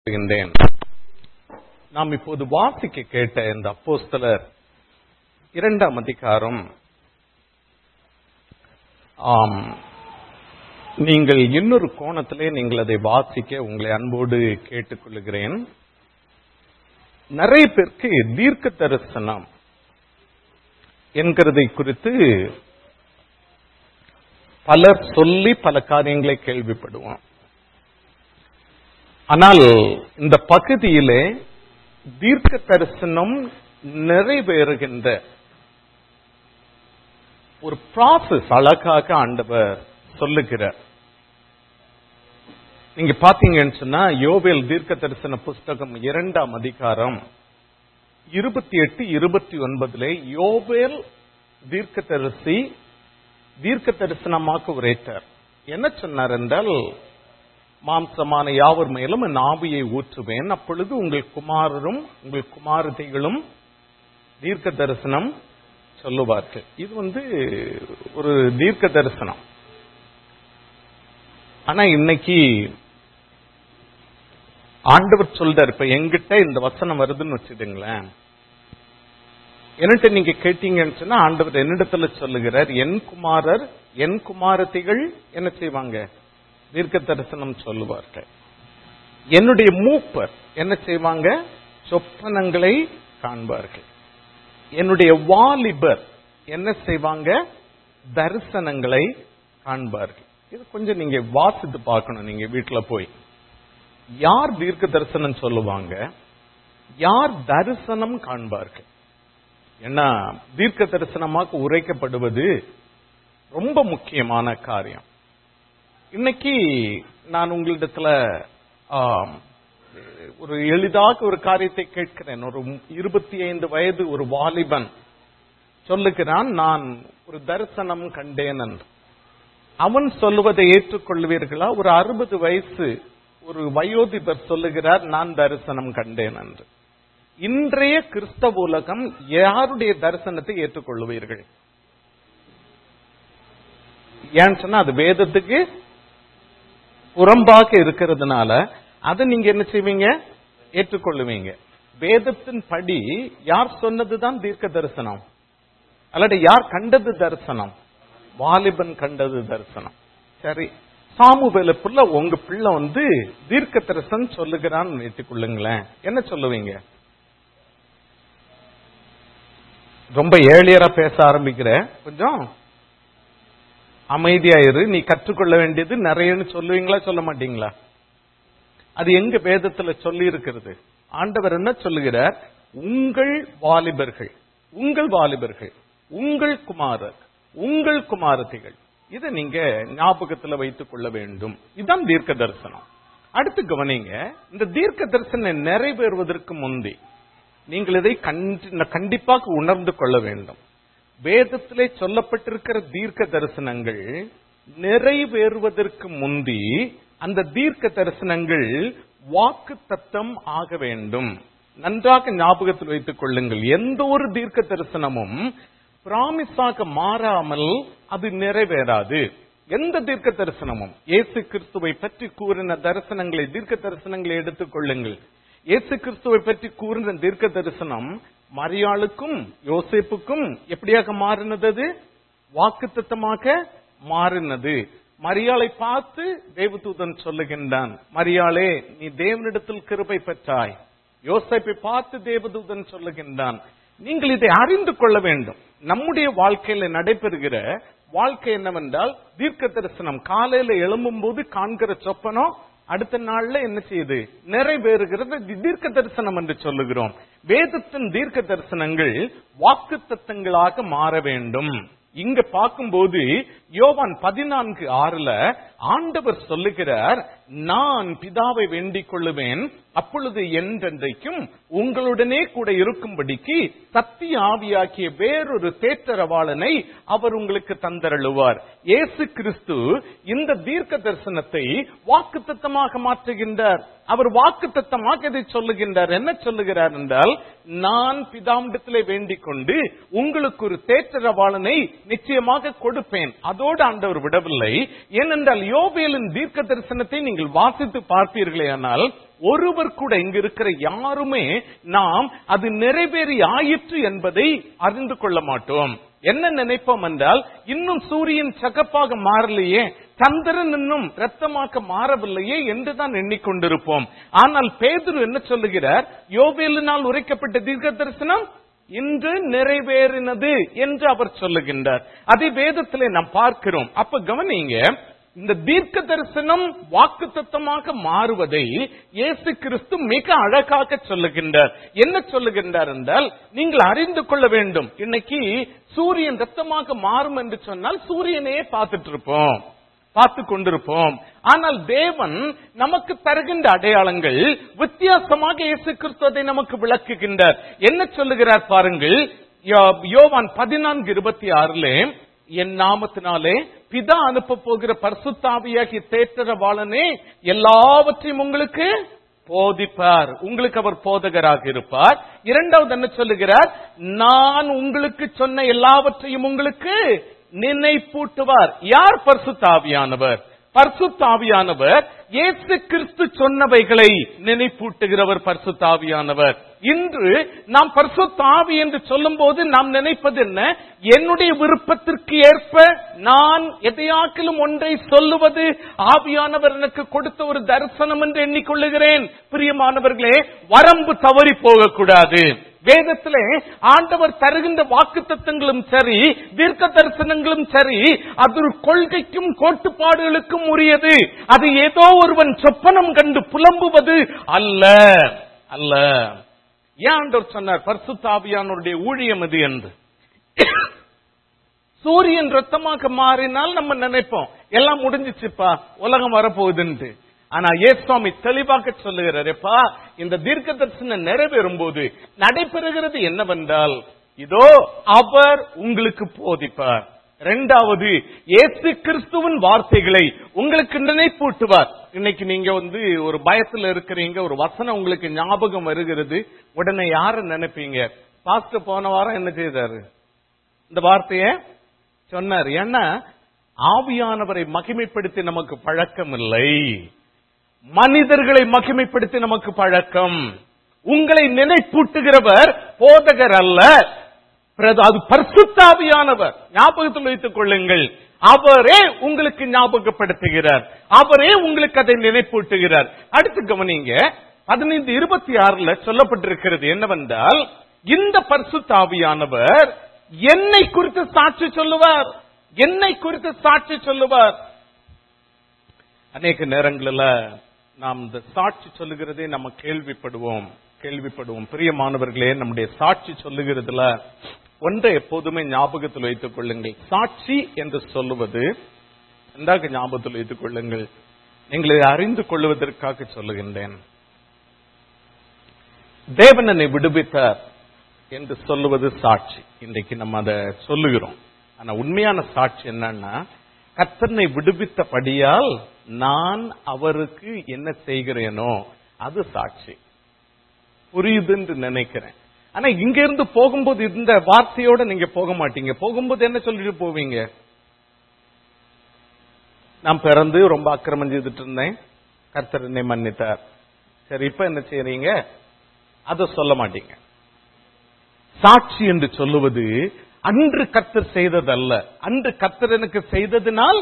சொல்கின்றேன் நாம் இப்போது வாசிக்க கேட்ட இந்த அப்போஸ்தலர் இரண்டாம் அதிகாரம் ஆம் நீங்கள் இன்னொரு கோணத்திலே நீங்கள் அதை வாசிக்க உங்களை அன்போடு கேட்டுக்கொள்கிறேன் நிறைய பேருக்கு தீர்க்க தரிசனம் என்கிறதை குறித்து பலர் சொல்லி பல காரியங்களை கேள்விப்படுவோம் ஆனால் இந்த பகுதியிலே தீர்க்க தரிசனம் நிறைவேறுகின்ற ஒரு ப்ராசஸ் அழகாக ஆண்டவர் சொல்லுகிறார் நீங்க பாத்தீங்கன்னு சொன்னா யோவேல் தீர்க்க தரிசன புஸ்தகம் இரண்டாம் அதிகாரம் இருபத்தி எட்டு இருபத்தி ஒன்பதுல யோவேல் தீர்க்க தரிசி தீர்க்க தரிசனமாக உரைத்தார் என்ன சொன்னார் என்றால் மாம்சமான யாவர் மேலும் என் ஆவியை ஊற்றுவேன் அப்பொழுது உங்கள் குமாரரும் உங்கள் குமாரதிகளும் தீர்க்க தரிசனம் சொல்லுவார்கள் இது வந்து ஒரு தீர்க்க தரிசனம் ஆனா இன்னைக்கு ஆண்டவர் சொல்றார் இப்ப எங்கிட்ட இந்த வசனம் வருதுன்னு வச்சுடுங்களேன் என்கிட்ட நீங்க கேட்டீங்கன்னு சொன்னா ஆண்டவர் என்னிடத்துல சொல்லுகிறார் என் குமாரர் என் குமாரத்திகள் என்ன செய்வாங்க தீர்க்க தரிசனம் சொல்லுவார்கள் என்னுடைய மூப்பர் என்ன செய்வாங்க சொப்பனங்களை காண்பார்கள் என்னுடைய வாலிபர் என்ன செய்வாங்க தரிசனங்களை காண்பார்கள் இது கொஞ்சம் நீங்க வாசித்து பார்க்கணும் நீங்க வீட்டுல போய் யார் தீர்க்க தரிசனம் சொல்லுவாங்க யார் தரிசனம் காண்பார்கள் ஏன்னா தீர்க்க தரிசனமாக உரைக்கப்படுவது ரொம்ப முக்கியமான காரியம் இன்னைக்கு நான் உங்களிடத்துல ஒரு எளிதாக ஒரு காரியத்தை கேட்கிறேன் ஒரு இருபத்தி ஐந்து வயது ஒரு வாலிபன் சொல்லுகிறான் நான் ஒரு தரிசனம் கண்டேன் என்று அவன் சொல்லுவதை ஏற்றுக்கொள்வீர்களா ஒரு அறுபது வயசு ஒரு வயோதிபர் சொல்லுகிறார் நான் தரிசனம் கண்டேன் என்று இன்றைய கிறிஸ்தவ உலகம் யாருடைய தரிசனத்தை ஏற்றுக்கொள்வீர்கள் ஏன்னு சொன்னா அது வேதத்துக்கு புறம்பாக இருக்கிறதுனால அதை நீங்க என்ன செய்வீங்க ஏற்றுக்கொள்ளுவீங்க வேதத்தின் படி யார் சொன்னதுதான் தீர்க்க தரிசனம் அல்லது யார் கண்டது தரிசனம் வாலிபன் கண்டது தரிசனம் சரி சாமுவேல பிள்ளை உங்க பிள்ளை வந்து தீர்க்க தரிசனம் சொல்லுகிறான்னு வைத்துக்கொள்ளுங்களேன் என்ன சொல்லுவீங்க ரொம்ப ஏழியரா பேச ஆரம்பிக்கிற கொஞ்சம் அமைதியாயிரு நீ கற்றுக்கொள்ள வேண்டியது நிறையன்னு சொல்லுவீங்களா சொல்ல மாட்டீங்களா அது எங்க வேதத்துல சொல்லி இருக்கிறது ஆண்டவர் என்ன சொல்லுகிறார் உங்கள் வாலிபர்கள் உங்கள் வாலிபர்கள் உங்கள் குமாரர் உங்கள் குமாரத்திகள் இதை நீங்க ஞாபகத்துல வைத்துக் கொள்ள வேண்டும் இதுதான் தீர்க்க தரிசனம் அடுத்து கவனிங்க இந்த தீர்க்க தரிசனம் நிறைவேறுவதற்கு முந்தி நீங்கள் இதை கண்டிப்பாக உணர்ந்து கொள்ள வேண்டும் வேதத்திலே சொல்லப்பட்டிருக்கிற தீர்க்க தரிசனங்கள் நிறைவேறுவதற்கு முந்தி அந்த தீர்க்க தரிசனங்கள் வாக்கு தத்தம் ஆக வேண்டும் நன்றாக ஞாபகத்தில் வைத்துக் கொள்ளுங்கள் எந்த ஒரு தீர்க்க தரிசனமும் பிராமிஸாக மாறாமல் அது நிறைவேறாது எந்த தீர்க்க தரிசனமும் இயேசு கிறிஸ்துவை பற்றி கூறின தரிசனங்களை தீர்க்க தரிசனங்களை எடுத்துக் கொள்ளுங்கள் இயேசு கிறிஸ்துவை பற்றி கூறின தீர்க்க தரிசனம் மரியாளுக்கும் யோசேப்புக்கும் எப்படியாக மாறினது வாக்கு தத்தமாக மாறினது மரியாளை பார்த்து தேவதூதன் சொல்லுகின்றான் மரியாளே நீ தேவனிடத்தில் கிருபை பெற்றாய் யோசேப்பை பார்த்து தேவதூதன் சொல்லுகின்றான் நீங்கள் இதை அறிந்து கொள்ள வேண்டும் நம்முடைய வாழ்க்கையில நடைபெறுகிற வாழ்க்கை என்னவென்றால் தீர்க்க தரிசனம் காலையில எழும்பும் போது காண்கிற சொப்பனம் அடுத்த நாள்ல என்ன செய்யுது நிறைவேறுகிறது தீர்க்க தரிசனம் என்று சொல்லுகிறோம் வேதத்தின் தீர்க்க தரிசனங்கள் வாக்கு தத்தங்களாக மாற வேண்டும் இங்க பார்க்கும்போது யோவான் பதினான்கு ஆறுல ஆண்டவர் சொல்லுகிறார் நான் பிதாவை வேண்டிக் கொள்ளுவேன் அப்பொழுது என்றென்றைக்கும் உங்களுடனே கூட இருக்கும்படிக்கு சத்திய ஆவியாக்கிய வேறொரு தேற்றரவாளனை அவர் உங்களுக்கு தந்தருளுவார் இயேசு கிறிஸ்து இந்த தீர்க்க தரிசனத்தை வாக்கு தத்தமாக மாற்றுகின்றார் அவர் வாக்கு தத்தமாக இதை சொல்லுகின்றார் என்ன சொல்லுகிறார் என்றால் நான் பிதாமிடத்திலே வேண்டிக் கொண்டு உங்களுக்கு ஒரு தேற்றரவாளனை நிச்சயமாக கொடுப்பேன் அதோடு ஆண்டவர் விடவில்லை ஏனென்றால் யோபேலின் தீர்க்க தரிசனத்தை நீங்கள் நீங்கள் வாசித்து பார்ப்பீர்களே ஆனால் ஒருவர் கூட இங்க இருக்கிற யாருமே நாம் அது நிறைவேறி ஆயிற்று என்பதை அறிந்து கொள்ள மாட்டோம் என்ன நினைப்போம் என்றால் இன்னும் சூரியன் சகப்பாக மாறலையே சந்திரன் இன்னும் ரத்தமாக்க மாறவில்லையே என்றுதான் எண்ணிக்கொண்டிருப்போம் ஆனால் பேதுரு என்ன சொல்லுகிறார் யோவேலினால் உரைக்கப்பட்ட தீர்க்க தரிசனம் இன்று நிறைவேறினது என்று அவர் சொல்லுகின்றார் அதை வேதத்திலே நாம் பார்க்கிறோம் அப்ப கவனிங்க இந்த தீர்க்க தரிசனம் வாக்கு தத்தமாக மாறுவதை இயேசு கிறிஸ்து மிக அழகாக சொல்லுகின்றார் என்ன சொல்லுகின்றார் என்றால் நீங்கள் அறிந்து கொள்ள வேண்டும் இன்னைக்கு சூரியன் ரத்தமாக மாறும் என்று சொன்னால் சூரியனையே பார்த்துட்டு இருப்போம் பார்த்து கொண்டிருப்போம் ஆனால் தேவன் நமக்கு தருகின்ற அடையாளங்கள் வித்தியாசமாக இயேசு கிறிஸ்து அதை நமக்கு விளக்குகின்றார் என்ன சொல்லுகிறார் பாருங்கள் யோ- யோவான் பதினான்கு இருபத்தி ஆறுல என் நாமத்தினாலே பிதா அனுப்ப போகிற பரிசுத்தாவியாகிய தேற்றரவாளனே எல்லாவற்றையும் உங்களுக்கு போதிப்பார் உங்களுக்கு அவர் போதகராக இருப்பார் இரண்டாவது என்ன சொல்லுகிறார் நான் உங்களுக்கு சொன்ன எல்லாவற்றையும் உங்களுக்கு நினைப்பூட்டுவார் யார் பரிசுத்தாவியானவர் பரிசுத்தாவியானவர் இயேசு கிறிஸ்து சொன்னவைகளை நினைப்பூட்டுகிறவர் பரிசுத்தாவியானவர் இன்று நாம் பரிசுத்தாவி என்று சொல்லும்போது நாம் நினைப்பது என்ன என்னுடைய விருப்பத்திற்கு ஏற்ப நான் எதையாக்கிலும் ஒன்றை சொல்லுவது ஆவியானவர் எனக்கு கொடுத்த ஒரு தரிசனம் என்று எண்ணிக்கொள்ளுகிறேன் பிரியமானவர்களே வரம்பு தவறி போகக்கூடாது வேதத்திலே ஆண்டவர் தருகின்ற வாக்கு தத்தங்களும் சரி தீர்க்க தரிசனங்களும் சரி அது ஒரு கொள்கைக்கும் கோட்பாடுகளுக்கும் உரியது அது ஏதோ ஒருவன் சொப்பனம் கண்டு புலம்புவது அல்ல அல்ல ஏன் ஆண்டவர் சொன்னார் பரிசுத்தாவியானுடைய ஊழியம் இது என்று சூரியன் ரத்தமாக மாறினால் நம்ம நினைப்போம் எல்லாம் முடிஞ்சிச்சுப்பா உலகம் வரப்போகுதுன்ட்டு ஆனா ஏசுவாமி தெளிவாக சொல்லுகிறாரேப்பா இந்த தீர்க்க தரிசனம் நிறைவேறும் போது நடைபெறுகிறது என்னவென்றால் இதோ அவர் உங்களுக்கு போதிப்பார் இரண்டாவது இயேசு கிறிஸ்துவின் வார்த்தைகளை உங்களுக்கு நினைப்பூட்டுவார் இன்னைக்கு நீங்க வந்து ஒரு பயத்துல இருக்கிறீங்க ஒரு வசனம் உங்களுக்கு ஞாபகம் வருகிறது உடனே யார நினைப்பீங்க பாஸ்டர் போன வாரம் என்ன செய்தாரு இந்த வார்த்தைய சொன்னார் ஏன்னா ஆவியானவரை மகிமைப்படுத்தி நமக்கு பழக்கம் இல்லை மனிதர்களை மகிமைப்படுத்தி நமக்கு பழக்கம் உங்களை நினைப்பூட்டுகிறவர் போதகர் அல்ல பிரத- அது பரிசுத்தாவியானவர் ஞாபகத்தில் வைத்துக் கொள்ளுங்கள் அவரே உங்களுக்கு ஞாபகப்படுத்துகிறார் அவரே உங்களுக்கு அதை நினைப்பூட்டுகிறார் அடுத்து கவனிங்க பதினைந்து இருபத்தி ஆறுல சொல்லப்பட்டிருக்கிறது என்னவென்றால் இந்த பரிசுத்தாவியானவர் என்னை குறித்து சாட்சி சொல்லுவார் என்னை குறித்து சாட்சி சொல்லுவார் அநேக நேரங்களில் நாம் இந்த சாட்சி சொல்லுகிறதே நம்ம கேள்விப்படுவோம் கேள்விப்படுவோம் பிரியமானவர்களே நம்முடைய சாட்சி சொல்லுகிறதுல ஒன்றை எப்போதுமே ஞாபகத்தில் வைத்துக் கொள்ளுங்கள் சாட்சி என்று சொல்லுவது நன்றாக ஞாபகத்தில் வைத்துக் கொள்ளுங்கள் நீங்கள் இதை அறிந்து கொள்வதற்காக சொல்லுகின்றேன் தேவனனை விடுவித்தார் என்று சொல்லுவது சாட்சி இன்றைக்கு நம்ம அதை சொல்லுகிறோம் ஆனா உண்மையான சாட்சி என்னன்னா கர்த்தனை விடுவித்தபடியால் நான் அவருக்கு என்ன செய்கிறேனோ அது சாட்சி புரியுதுன்னு நினைக்கிறேன் ஆனா இங்க இருந்து போகும்போது இந்த வார்த்தையோட நீங்க போக மாட்டீங்க போகும்போது என்ன சொல்லிட்டு போவீங்க நான் பிறந்து ரொம்ப அக்கிரமம் செய்துட்டு இருந்தேன் கர்த்தர் என்னை மன்னித்தார் சரி இப்ப என்ன செய்றீங்க அதை சொல்ல மாட்டீங்க சாட்சி என்று சொல்லுவது அன்று கர்த்தர் செய்ததல்ல அன்று கர்த்தர் எனக்கு செய்ததினால்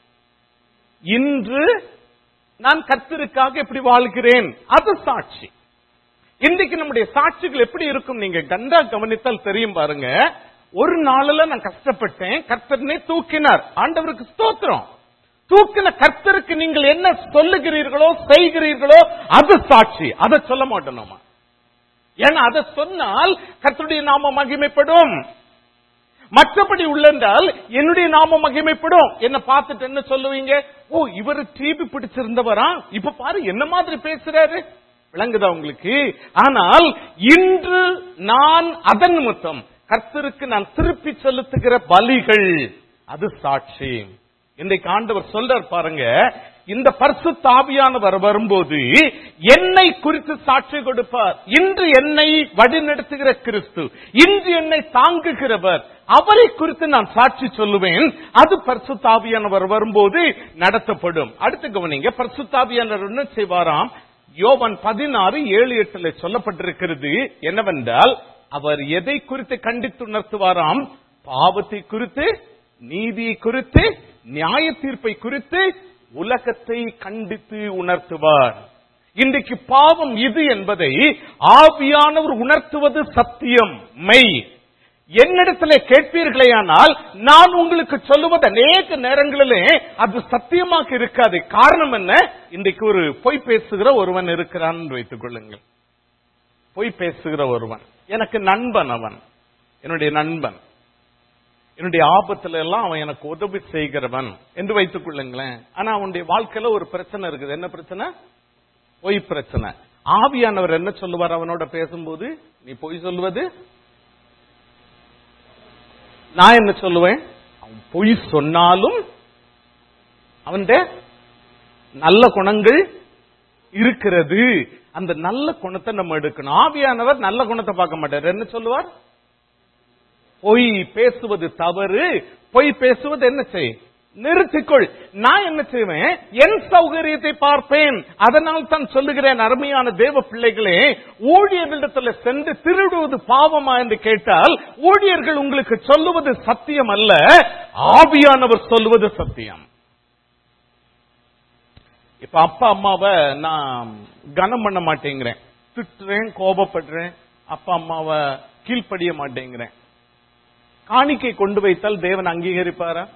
இன்று நான் கர்த்தருக்காக எப்படி வாழ்கிறேன் அது சாட்சி இன்றைக்கு நம்முடைய சாட்சிகள் எப்படி இருக்கும் நீங்க கண்டா கவனித்தால் தெரியும் பாருங்க ஒரு நாளில் நான் கஷ்டப்பட்டேன் கர்த்தர்னே தூக்கினார் ஆண்டவருக்கு ஸ்தோத்திரம் தூக்கின கர்த்தருக்கு நீங்கள் என்ன சொல்லுகிறீர்களோ செய்கிறீர்களோ அது சாட்சி அதை சொல்ல மாட்டோம் நாம ஏன்னா அதை சொன்னால் கர்த்தருடைய நாம மகிமைப்படும் மற்றபடி உள்ளென்றால் என்னுடைய நாம மகிமைப்படும் என்ன பார்த்துட்டு என்ன சொல்லுவீங்க ஓ இவர் டிபி பிடிச்சிருந்தவரா இப்ப பாரு என்ன மாதிரி பேசுறாரு விளங்குதா உங்களுக்கு ஆனால் இன்று நான் அதன் நிமித்தம் கர்த்தருக்கு நான் திருப்பி செலுத்துகிற பலிகள் அது சாட்சி இன்றைக்கு ஆண்டவர் சொல்றார் பாருங்க இந்த பரிசுத்த ஆவியானவர் வரும்போது என்னை குறித்து சாட்சி கொடுப்பார் இன்று என்னை வழிநடத்துகிற கிறிஸ்து இன்று என்னை தாங்குகிறவர் அவரை குறித்து நான் சாட்சி சொல்லுவேன் அது பரிசுத்த ஆவியானவர் வரும்போது நடத்தப்படும் அடுத்து கவனிங்க பரிசுத்த ஆவியானவர் என்ன செய்வாராம் யோவன் பதினாறு ஏழு எட்டுல சொல்லப்பட்டிருக்கிறது என்னவென்றால் அவர் எதை குறித்து கண்டித்து உணர்த்துவாராம் பாவத்தை குறித்து நீதியை குறித்து நியாய தீர்ப்பை குறித்து உலகத்தை கண்டித்து உணர்த்துவார் இன்றைக்கு பாவம் இது என்பதை ஆவியானவர் உணர்த்துவது சத்தியம் மெய் என்னிடத்திலே கேட்பீர்களேயானால் நான் உங்களுக்கு சொல்லுவது அநேக நேரங்களிலே அது சத்தியமாக இருக்காது காரணம் என்ன இன்றைக்கு ஒரு பொய் பேசுகிற ஒருவன் இருக்கிறான் என்று வைத்துக் கொள்ளுங்கள் பொய் பேசுகிற ஒருவன் எனக்கு நண்பன் அவன் என்னுடைய நண்பன் என்னுடைய ஆபத்துல எல்லாம் அவன் எனக்கு உதவி செய்கிறவன் என்று வைத்துக் கொள்ளுங்களேன் ஆனா அவனுடைய வாழ்க்கையில ஒரு பிரச்சனை இருக்குது என்ன பிரச்சனை பொய் பிரச்சனை ஆவியானவர் என்ன சொல்லுவார் அவனோட பேசும்போது நீ பொய் சொல்லுவது நான் என்ன சொல்லுவேன் அவன் பொய் சொன்னாலும் அவன்கிட்ட நல்ல குணங்கள் இருக்கிறது அந்த நல்ல குணத்தை நம்ம எடுக்கணும் ஆவியானவர் நல்ல குணத்தை பார்க்க மாட்டார் என்ன சொல்லுவார் பொய் பேசுவது தவறு பொய் பேசுவது என்ன செய் நிறுத்திக்கொள் நான் என்ன செய்வேன் என் சௌகரியத்தை பார்ப்பேன் அதனால் தான் சொல்லுகிறேன் அருமையான தேவ பிள்ளைகளே ஊழியர்களிடத்துல சென்று திருடுவது பாவமா என்று கேட்டால் ஊழியர்கள் உங்களுக்கு சொல்லுவது சத்தியம் அல்ல ஆவியானவர் சொல்லுவது சத்தியம் இப்ப அப்பா அம்மாவை நான் கனம் பண்ண மாட்டேங்கிறேன் திட்டுறேன் கோபப்படுறேன் அப்பா அம்மாவை கீழ்ப்படிய மாட்டேங்கிறேன் காணிக்கை கொண்டு வைத்தால் தேவன் அங்கீகரிப்பாரா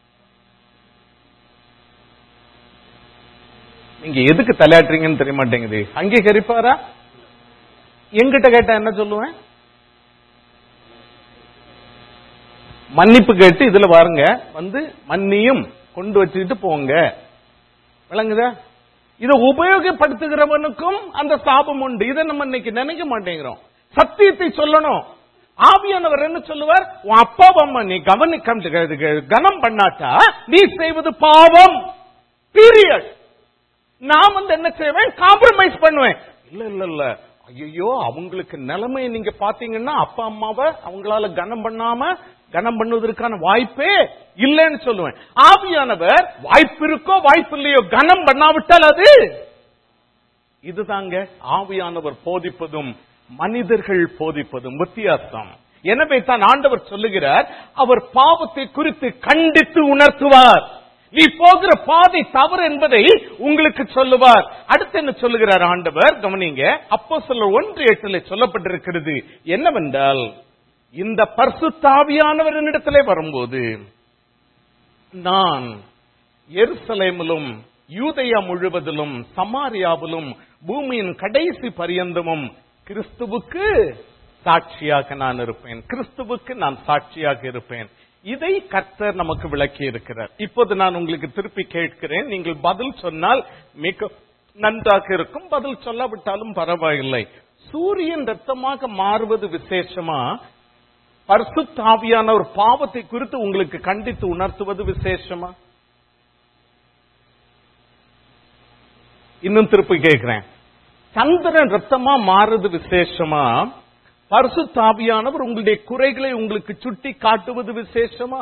நீங்க எதுக்கு தலையாட்டுறீங்கன்னு தெரிய மாட்டேங்குது அங்கீகரிப்பாரா எங்கிட்ட கேட்டா என்ன சொல்லுவேன் மன்னிப்பு கேட்டு இதுல பாருங்க வந்து மன்னியும் கொண்டு வச்சுக்கிட்டு போங்க விளங்குதா இதை உபயோகப்படுத்துகிறவனுக்கும் அந்த சாபம் உண்டு இதை நம்ம இன்னைக்கு நினைக்க மாட்டேங்கிறோம் சத்தியத்தை சொல்லணும் ஆவியானவர் என்ன சொல்லுவார் உன் அப்பா அம்மா நீ கவனிக்க கனம் பண்ணாட்டா நீ செய்வது பாவம் பீரியட் நான் வந்து என்ன செய்வேன் காம்ப்ரமைஸ் பண்ணுவேன் இல்ல இல்ல இல்ல ஐயோ அவங்களுக்கு நிலைமை நீங்க பாத்தீங்கன்னா அப்பா அம்மாவை அவங்களால கனம் பண்ணாம கனம் பண்ணுவதற்கான வாய்ப்பே இல்லைன்னு சொல்லுவேன் ஆவியானவர் வாய்ப்பு இருக்கோ வாய்ப்பு இல்லையோ கனம் பண்ணாவிட்டால் அது இதுதாங்க ஆவியானவர் போதிப்பதும் மனிதர்கள் போதிப்பதும் வித்தியாசம் எனவே தான் ஆண்டவர் சொல்லுகிறார் அவர் பாவத்தை குறித்து கண்டித்து உணர்த்துவார் நீ போகிற பாதை தவறு என்பதை உங்களுக்கு சொல்லுவார் அடுத்து என்ன சொல்லுகிறார் ஆண்டவர் கவனிங்க அப்போ சொல்ல ஒன்று எட்டுல சொல்லப்பட்டிருக்கிறது என்னவென்றால் இந்த பர்சுத்தாவியானவர் என்னிடத்திலே வரும்போது நான் எருசலேமிலும் யூதயா முழுவதிலும் சமாரியாவிலும் பூமியின் கடைசி பரியந்தமும் கிறிஸ்துவுக்கு சாட்சியாக நான் இருப்பேன் கிறிஸ்துவுக்கு நான் சாட்சியாக இருப்பேன் இதை கர்த்தர் நமக்கு விளக்கி இருக்கிறார் இப்போது நான் உங்களுக்கு திருப்பி கேட்கிறேன் நீங்கள் பதில் சொன்னால் மிக நன்றாக இருக்கும் பதில் சொல்லாவிட்டாலும் பரவாயில்லை சூரியன் ரத்தமாக மாறுவது விசேஷமா பரிசுத்தாவியான ஒரு பாவத்தை குறித்து உங்களுக்கு கண்டித்து உணர்த்துவது விசேஷமா இன்னும் திருப்பி கேட்கிறேன் சந்திரன் ரத்தமா மாறுது விசேஷமா பரிசுத்தாவியானவர் உங்களுடைய குறைகளை உங்களுக்கு சுட்டி காட்டுவது விசேஷமா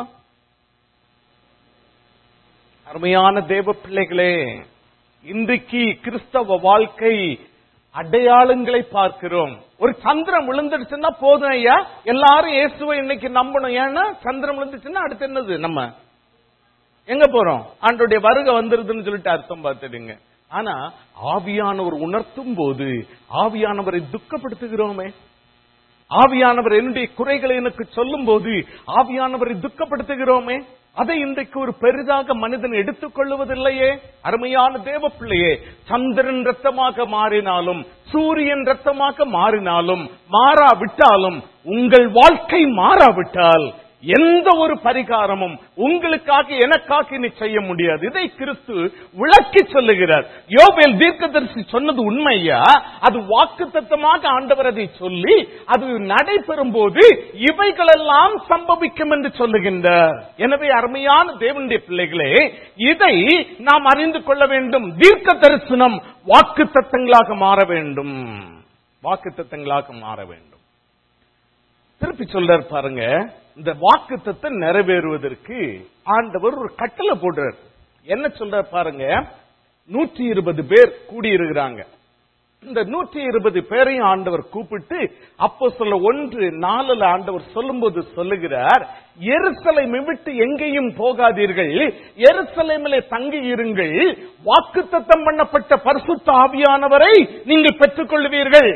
அருமையான தேவ பிள்ளைகளே இன்றைக்கு கிறிஸ்தவ வாழ்க்கை அடையாளங்களை பார்க்கிறோம் ஒரு சந்திரன் விழுந்துடுச்சுன்னா போதும் ஐயா எல்லாரும் இயேசுவை இன்னைக்கு நம்பணும் ஏன்னா சந்திரன் விழுந்துச்சுன்னா அடுத்து என்னது நம்ம எங்க போறோம் ஆண்டோடைய வருகை வந்துருதுன்னு சொல்லிட்டு அர்த்தம் பார்த்துடுங்க ஆனா ஆவியானவர் உணர்த்தும் போது ஆவியானவரை துக்கப்படுத்துகிறோமே ஆவியானவர் என்னுடைய குறைகளை எனக்கு சொல்லும் போது ஆவியானவரை துக்கப்படுத்துகிறோமே அதை இன்றைக்கு ஒரு பெரிதாக மனிதன் எடுத்துக் கொள்ளுவதில்லையே அருமையான தேவ பிள்ளையே சந்திரன் ரத்தமாக மாறினாலும் சூரியன் ரத்தமாக மாறினாலும் மாறாவிட்டாலும் உங்கள் வாழ்க்கை மாறாவிட்டால் எந்த ஒரு பரிகாரமும் உங்களுக்காக எனக்காக நீ செய்ய முடியாது இதை கிறிஸ்து விளக்கி சொல்லுகிறார் யோபேல் தீர்க்கதரிசி சொன்னது உண்மையா அது வாக்குத்தத்தமாக ஆண்டவர் அதை சொல்லி அது நடைபெறும் போது இவைகளெல்லாம் சம்பவிக்கும் என்று சொல்லுகின்றார் எனவே அருமையான தேவனுடைய பிள்ளைகளே இதை நாம் அறிந்து கொள்ள வேண்டும் தீர்க்க தரிசனம் வாக்கு தத்தங்களாக மாற வேண்டும் வாக்கு தத்தங்களாக மாற வேண்டும் திருப்பி சொல்றார் பாருங்க இந்த வாக்கு தத்தம் நிறைவேறுவதற்கு ஆண்டவர் ஒரு கட்டளை போடுறார் என்ன சொல்றார் பாருங்க நூற்றி இருபது பேர் கூடியிருக்கிறாங்க இந்த நூற்றி இருபது பேரையும் ஆண்டவர் கூப்பிட்டு அப்போ சொல்ல ஒன்று நாலுல ஆண்டவர் சொல்லும்போது சொல்லுகிறார் எருசலேமை விட்டு எங்கேயும் போகாதீர்கள் எருசலேமிலே தங்கி இருங்கள் வாக்குத்தத்தம் பண்ணப்பட்ட பரிசுத்த ஆவியானவரை நீங்கள் பெற்றுக் கொள்வீர்கள்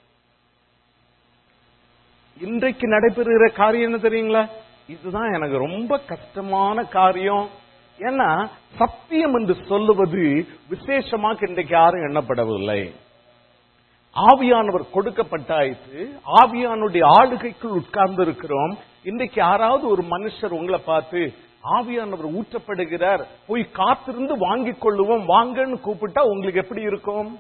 இன்றைக்கு நடைபெறுகிற காரியம் என்ன தெரியுங்களா இதுதான் எனக்கு ரொம்ப கஷ்டமான காரியம் ஏன்னா சத்தியம் என்று சொல்லுவது விசேஷமாக இன்றைக்கு யாரும் எண்ணப்படவில்லை ஆவியானவர் கொடுக்கப்பட்டாயிற்று ஆவியானுடைய ஆளுகைக்குள் உட்கார்ந்து இருக்கிறோம் இன்றைக்கு யாராவது ஒரு மனுஷர் உங்களை பார்த்து ஆவியானவர் ஊற்றப்படுகிறார் போய் காத்திருந்து வாங்கிக் கொள்ளுவோம் வாங்கன்னு கூப்பிட்டா உங்களுக்கு எப்படி இருக்கும்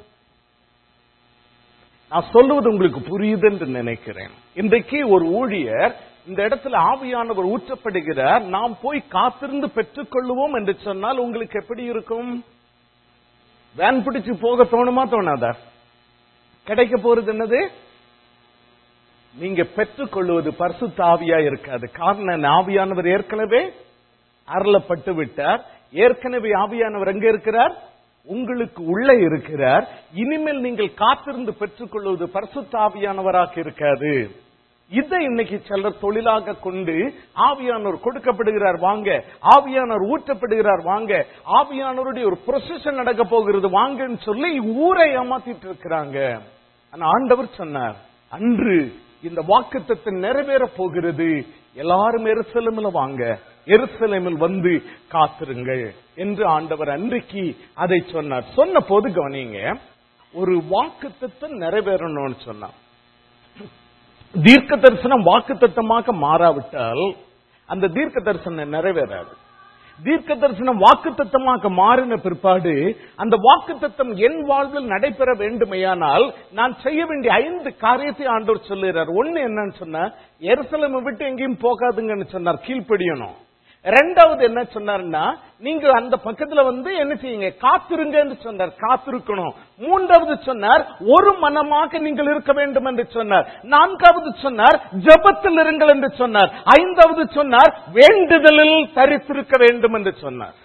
நான் சொல்லுவது உங்களுக்கு புரியுது என்று நினைக்கிறேன் இன்றைக்கு ஒரு ஊழியர் இந்த இடத்துல ஆவியானவர் ஊற்றப்படுகிறார் நாம் போய் காத்திருந்து பெற்றுக் கொள்ளுவோம் என்று சொன்னால் உங்களுக்கு எப்படி இருக்கும் வேன் பிடிச்சு போக தோணுமா தோணாதா கிடைக்க போறது என்னது நீங்க பெற்றுக் கொள்வது பரிசுத்த ஆவியா இருக்காது காரணம் என்ன? ஆவியானவர் ஏற்கனவே அருளப்பட்டு விட்டார் ஏற்கனவே ஆவியானவர் எங்க இருக்கிறார் உங்களுக்கு உள்ளே இருக்கிறார் இனிமேல் நீங்கள் காத்திருந்து பெற்றுக்கொள்வது பரிசுத்த ஆவியானவராக இருக்காது இதை இன்னைக்கு சிலர் தொழிலாக கொண்டு ஆவியானவர் கொடுக்கப்படுகிறார் வாங்க ஆவியானவர் ஊற்றப்படுகிறார் வாங்க ஆவியானவருடைய ஒரு ப்ரொசஷன் நடக்க போகிறது வாங்கன்னு சொல்லி ஊரை ஏமாத்திட்டு இருக்கிறாங்க ஆனா ஆண்டவர் சொன்னார் அன்று இந்த வாக்குத்தத்தை நிறைவேற போகிறது எல்லாரும் எருசலேமில் வாங்க எருசலேமில் வந்து காத்திருங்கள் என்று ஆண்டவர் அன்றைக்கு அதை சொன்னார் சொன்ன போது கவனிங்க ஒரு வாக்குத்தத்தம் நிறைவேறணும்னு சொன்னார் தீர்க்க தரிசனம் வாக்குத்தத்தமாக மாறாவிட்டால் அந்த தீர்க்க தரிசனம் நிறைவேறாது தீர்க்க தரிசனம் வாக்குத்தத்தமாக மாறின பிற்பாடு அந்த வாக்குத்தத்தம் என் வாழ்வில் நடைபெற வேண்டுமையானால் நான் செய்ய வேண்டிய ஐந்து காரியத்தை ஆண்டவர் சொல்லுகிறார் ஒண்ணு என்னன்னு சொன்னா எருசலேமை விட்டு எங்கேயும் போகாதுங்கன்னு சொன்னார் கீழ்ப்படியணும் ரெண்டாவது என்ன சொன்னார்னா நீங்க அந்த பக்கத்துல வந்து என்ன செய்யுங்க காத்திருங்கன்னு சொன்னார் காத்திருக்கணும் மூன்றாவது சொன்னார் ஒரு மனமாக நீங்கள் இருக்க வேண்டும் என்று சொன்னார் நான்காவது சொன்னார் ஜெபத்தில் இருங்கள் என்று சொன்னார் ஐந்தாவது சொன்னார் வேண்டுதலில் தரித்திருக்க வேண்டும் என்று சொன்னார்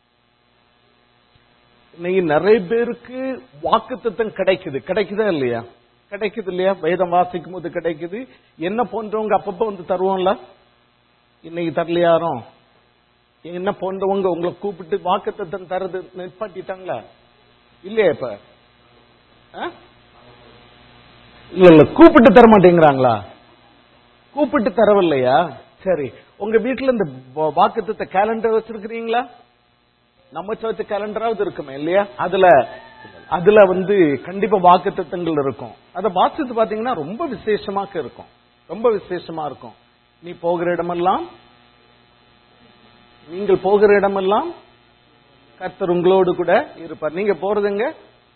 இன்னைக்கு நிறைய பேருக்கு வாக்குத்தத்தம் கிடைக்குது கிடைக்குதா இல்லையா கிடைக்குது இல்லையா வேதம் வாசிக்கும் போது கிடைக்குது என்ன போன்றவங்க அப்பப்ப வந்து தருவோம்ல இன்னைக்கு தரலையாரும் என்ன போன்றவங்க உங்களை கூப்பிட்டு வாக்குத்தத்தம் தரது நிற்பாட்டிட்டாங்களா இல்லையா இப்ப ஆ? இல்ல இல்ல கூப்பிட்டு தர மாட்டேங்கிறாங்களா கூப்பிட்டு தரவில்லையா சரி உங்க வீட்டுல இந்த வாக்குத்தத்த கேலண்டர் வச்சிருக்கிறீங்களா நம்ம சர்ச் கேலண்டராவது இருக்குமே இல்லையா அதுல அதுல வந்து கண்டிப்பா வாக்குத்தத்தங்கள் இருக்கும் அதை வாசித்து பாத்தீங்கன்னா ரொம்ப விசேஷமாக இருக்கும் ரொம்ப விசேஷமா இருக்கும் நீ போகிற இடமெல்லாம் நீங்கள் போகிற இடமெல்லாம் கர்த்தர் உங்களோடு கூட இருப்பார் நீங்க போறதுங்க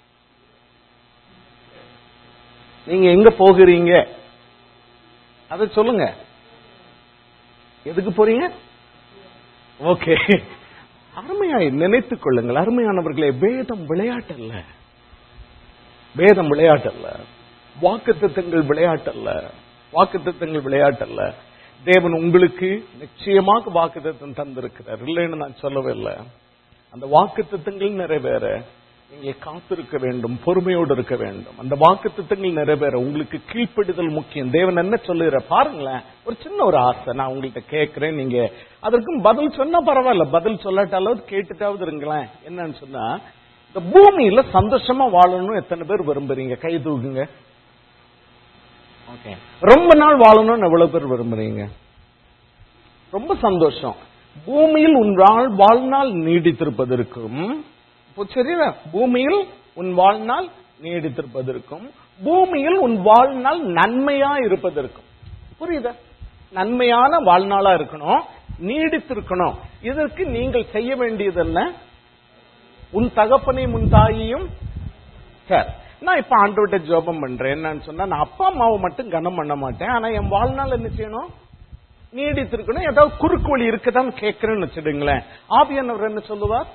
நீங்க எங்க போகிறீங்க அதை சொல்லுங்க எதுக்கு போறீங்க ஓகே அருமையாய் நினைத்துக் கொள்ளுங்கள் அருமையானவர்களே வேதம் விளையாட்டல்ல வேதம் விளையாட்டல்ல வாக்குத்தத்தங்கள் விளையாட்டல்ல வாக்குத்தத்தங்கள் விளையாட்டல்ல தேவன் உங்களுக்கு நிச்சயமாக வாக்குத்தத்தம் தந்திருக்கிறார் இல்லைன்னு நான் சொல்லவே இல்லை அந்த வாக்குத்தத்தங்கள் நிறைவேற நீங்க காத்திருக்க வேண்டும் பொறுமையோடு இருக்க வேண்டும் அந்த வாக்குத்தத்தங்கள் நிறைவேற உங்களுக்கு கீழ்ப்படிதல் முக்கியம் தேவன் என்ன சொல்லுகிற பாருங்களேன் ஒரு சின்ன ஒரு ஆசை நான் உங்கள்கிட்ட கேட்கிறேன் நீங்க அதற்கும் பதில் சொன்னா பரவாயில்ல பதில் சொல்லாட்டாலாவது கேட்டுட்டாவது இருங்களேன் என்னன்னு சொன்னா இந்த பூமியில சந்தோஷமா வாழணும்னு எத்தனை பேர் விரும்புறீங்க கை தூக்குங்க ஓகே ரொம்ப நாள் வாழணும்னு எவ்வளவு பேர் விரும்புறீங்க ரொம்ப சந்தோஷம் பூமியில் உன் வாழ் வாழ்நாள் நீடித்திருப்பதற்கும் இப்போ சரியா பூமியில் உன் வாழ்நாள் நீடித்திருப்பதற்கும் பூமியில் உன் வாழ்நாள் நன்மையா இருப்பதற்கும் புரியுதா நன்மையான வாழ்நாளா இருக்கணும் நீடித்திருக்கணும் இதற்கு நீங்கள் செய்ய வேண்டியது என்ன உன் தகப்பனையும் உன் தாயையும் சார் நான் இப்ப ஆண்டவர்கிட்ட ஜெபம் பண்றேன் என்னன்னு சொன்னா நான் அப்பா அம்மாவை மட்டும் கனம் பண்ண மாட்டேன் ஆனா என் வாழ்நாள் என்ன செய்யணும் நீடித்திருக்கணும் ஏதாவது குறுக்கு வழி இருக்குதான்னு கேட்கிறேன்னு வச்சிடுங்களேன் ஆவியானவர் என்ன சொல்லுவார்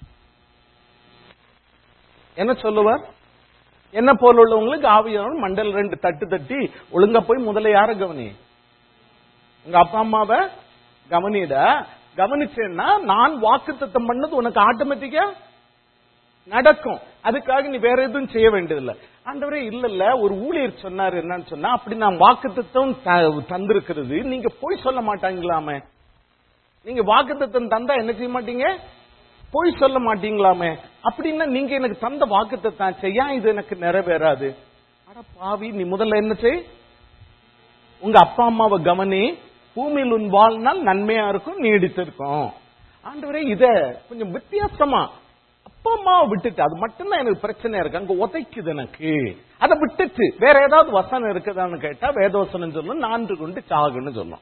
என்ன சொல்லுவார் என்ன போல உள்ளவங்களுக்கு ஆவியானவர் மண்டல் ரெண்டு தட்டு தட்டி ஒழுங்கா போய் முதல்ல யார கவனி உங்க அப்பா அம்மாவை கவனிட கவனிச்சேன்னா நான் வாக்குத்தத்தம் பண்ணது உனக்கு ஆட்டோமேட்டிக்கா நடக்கும் அதுக்காக நீ வேற எதுவும் செய்ய வேண்டியதில்ல ஆண்டவரே இல்ல இல்ல ஒரு ஊழியர் சொன்னாரு என்னன்னு சொன்னா அப்படி நான் வாக்குத்தத்தம் த- தந்திருக்கிறது நீங்க போய் சொல்ல மாட்டாங்களாமே நீங்க வாக்குத்தத்தம் தந்தா என்ன செய்ய மாட்டீங்க போய் சொல்ல மாட்டீங்களாமே அப்படின்னா நீங்க எனக்கு தந்த வாக்குத்தத்தம் செய்யா இது எனக்கு நிறைவேறாது அட பாவி நீ முதல்ல என்ன செய் உங்க அப்பா அம்மாவை கவனி பூமியில் உன் வாழ்நாள் நன்மையா இருக்கும் நீடித்திருக்கும் ஆண்டவரே இத கொஞ்சம் வித்தியாசமா அப்பா அம்மாவை விட்டுட்டு அது மட்டும்தான் எனக்கு பிரச்சனை இருக்கு அங்க உதைக்குது எனக்கு அதை விட்டுட்டு வேற ஏதாவது வசனம் இருக்குதான்னு கேட்டா வேதவசனம் சொல்லும் நான்கு கொண்டு சாகுன்னு சொல்லும்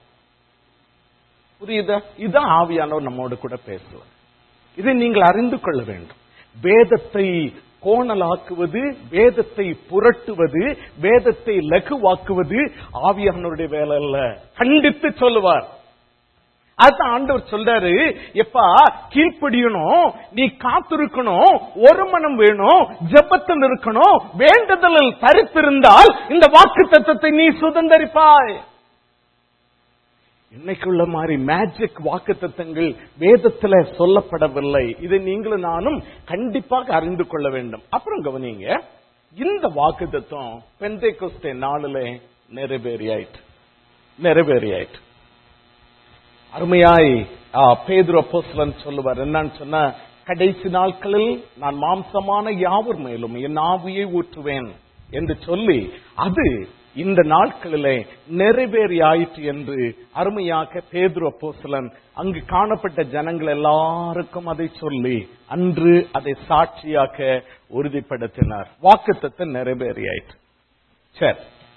புரியுதா இதுதான் ஆவியானவர் நம்மோடு கூட பேசுவார் இதை நீங்கள் அறிந்து கொள்ள வேண்டும் வேதத்தை கோணலாக்குவது வேதத்தை புரட்டுவது வேதத்தை லகுவாக்குவது ஆவியானவருடைய வேலை அல்ல கண்டித்து சொல்லுவார் அதுதான் ஆண்டவர் சொல்றாரு எப்பா கீழ்ப்படியணும் நீ காத்திருக்கணும் ஒரு மனம் வேணும் ஜெபத்தில் இருக்கணும் வேண்டுதலில் தரித்திருந்தால் இந்த வாக்கு தத்துவத்தை நீ சுதந்தரிப்பாய் இன்னைக்குள்ள மாதிரி மேஜிக் வாக்கு தத்தங்கள் வேதத்துல சொல்லப்படவில்லை இதை நீங்களும் நானும் கண்டிப்பாக அறிந்து கொள்ள வேண்டும் அப்புறம் கவனிங்க இந்த வாக்கு தத்துவம் பெந்தை கொஸ்டே நாளில நிறைவேறியாயிட்டு நிறைவேறியாயிட்டு அருமையாய் ஆ, பேதுரு அப்போஸ்தலன் சொல்லுவார் என்னன்னு சொன்னா கடைசி நாட்களில் நான் மாம்சமான யாவர் மேலும் என் ஆவியை ஊற்றுவேன் என்று சொல்லி அது இந்த நாட்களிலே நிறைவேறி ஆயிற்று என்று அருமையாக பேதுரு அப்போஸ்தலன் அங்கு காணப்பட்ட ஜனங்கள் எல்லாருக்கும் அதை சொல்லி அன்று அதை சாட்சியாக்க உறுதிப்படுத்தினார் வாக்குத்தத்தை நிறைவேறி ஆயிற்று சரி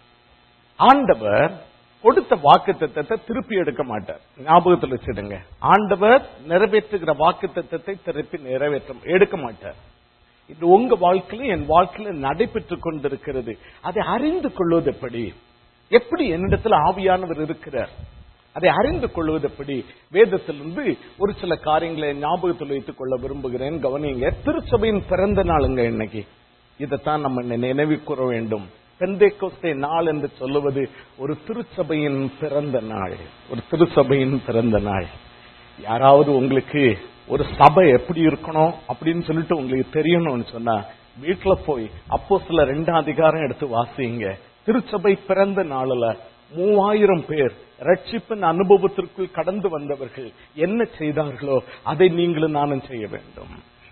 ஆண்டவர் கொடுத்த வாக்கு தத்தத்தை திருப்பி எடுக்க மாட்டார் ஞாபகத்தில் வச்சிடுங்க ஆண்டவர் நிறைவேற்றுகிற வாக்கு தத்தத்தை திருப்பி நிறைவேற்ற எடுக்க மாட்டார் இது உங்க வாழ்க்கையிலும் என் வாழ்க்கையில நடைபெற்றுக் கொண்டிருக்கிறது அதை அறிந்து கொள்வது எப்படி எப்படி என்னிடத்தில் ஆவியானவர் இருக்கிறார் அதை அறிந்து கொள்வது எப்படி வேதத்திலிருந்து ஒரு சில காரியங்களை ஞாபகத்தில் வைத்துக் கொள்ள விரும்புகிறேன் கவனிங்க திருச்சபையின் பிறந்த நாளுங்க இன்னைக்கு இதைத்தான் நம்ம நினைவு கூற வேண்டும் பெந்தைக்கோஸ்தே நாள் என்று சொல்லுவது ஒரு திருச்சபையின் பிறந்த நாள் ஒரு திருச்சபையின் பிறந்த நாள் யாராவது உங்களுக்கு ஒரு சபை எப்படி இருக்கணும் அப்படின்னு சொல்லிட்டு உங்களுக்கு தெரியணும்னு சொன்னா வீட்டுல போய் அப்போ சில ரெண்டாம் அதிகாரம் எடுத்து வாசிங்க திருச்சபை பிறந்த நாளில் மூவாயிரம் பேர் ரட்சிப்பின் அனுபவத்திற்குள் கடந்து வந்தவர்கள் என்ன செய்தார்களோ அதை நீங்களும் நானும் செய்ய வேண்டும்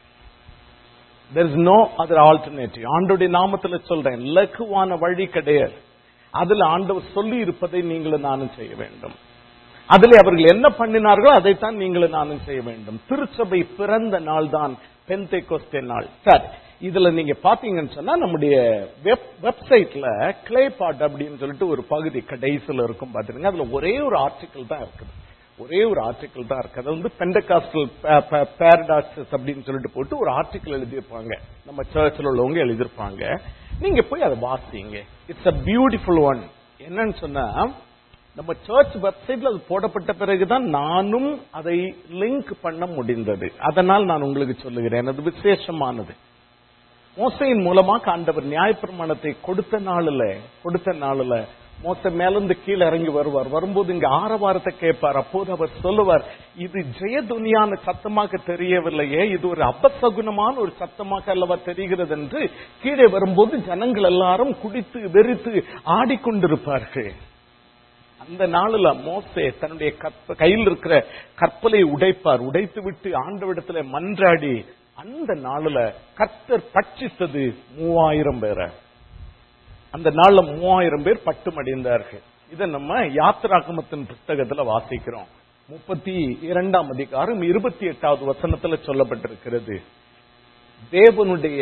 there is no other alternative ஆண்டோடைய நாமத்துல சொல்றேன் லகுவான வழி கிடையாது அதுல ஆண்டவர் சொல்லி இருப்பதை நீங்களும் நானும் செய்ய வேண்டும் அதில் அவர்கள் என்ன பண்ணினார்களோ அதைத்தான் நீங்களும் நானும் செய்ய வேண்டும் திருச்சபை பிறந்த நாள் தான் பெந்தை கோஸ்தே நாள் சரி இதுல நீங்க பாத்தீங்கன்னு சொன்னா நம்முடைய வெப் வெப்சைட்ல கிளே பாட் அப்படின்னு சொல்லிட்டு ஒரு பகுதி கடைசியில் இருக்கும் பாத்துருங்க அதுல ஒரே ஒரு ஆர்டிக்கல் தான் இருக்குது ஒரே ஒரு ஆர்டிக்கல் தான் இருக்கு அது வந்து பெண்டகாஸ்டல் பேரடாக்சஸ் அப்படின்னு சொல்லிட்டு போட்டு ஒரு ஆர்டிக்கல் எழுதியிருப்பாங்க நம்ம சர்ச்சில் உள்ளவங்க எழுதியிருப்பாங்க நீங்க போய் அதை வாசிங்க இட்ஸ் அ பியூட்டிஃபுல் ஒன் என்னன்னு சொன்னா நம்ம சர்ச் வெப்சைட்ல அது போடப்பட்ட பிறகுதான் நானும் அதை லிங்க் பண்ண முடிந்தது அதனால் நான் உங்களுக்கு சொல்லுகிறேன் அது விசேஷமானது மோசையின் மூலமா ஆண்டவர் நியாயப்பிரமாணத்தை கொடுத்த நாளில் கொடுத்த நாளில் மோச மேலிருந்து கீழே இறங்கி வருவார் வரும்போது இங்க ஆரவாரத்தை கேட்பார் அப்போது அவர் சொல்லுவார் இது ஜெயதுனியான சத்தமாக தெரியவில்லையே இது ஒரு அபசகுனமான ஒரு சத்தமாக அல்லவா தெரிகிறது என்று கீழே வரும்போது ஜனங்கள் எல்லாரும் குடித்து வெறித்து ஆடிக்கொண்டிருப்பார்கள் அந்த நாளில் மோசே தன்னுடைய கற்ப கையில் இருக்கிற கற்பலை உடைப்பார் உடைத்து விட்டு ஆண்டவிடத்துல மன்றாடி அந்த நாளில் கர்த்தர் பட்சித்தது மூவாயிரம் பேரை அந்த நாள்ல மூவாயிரம் பேர் பட்டுமடைந்தார்கள் இதை நம்ம யாத்திராகமத்தின் புஸ்தகத்துல வாசிக்கிறோம் முப்பத்தி இரண்டாம் அதிகாரம் இருபத்தி எட்டாவது வசனத்துல சொல்லப்பட்டிருக்கிறது தேவனுடைய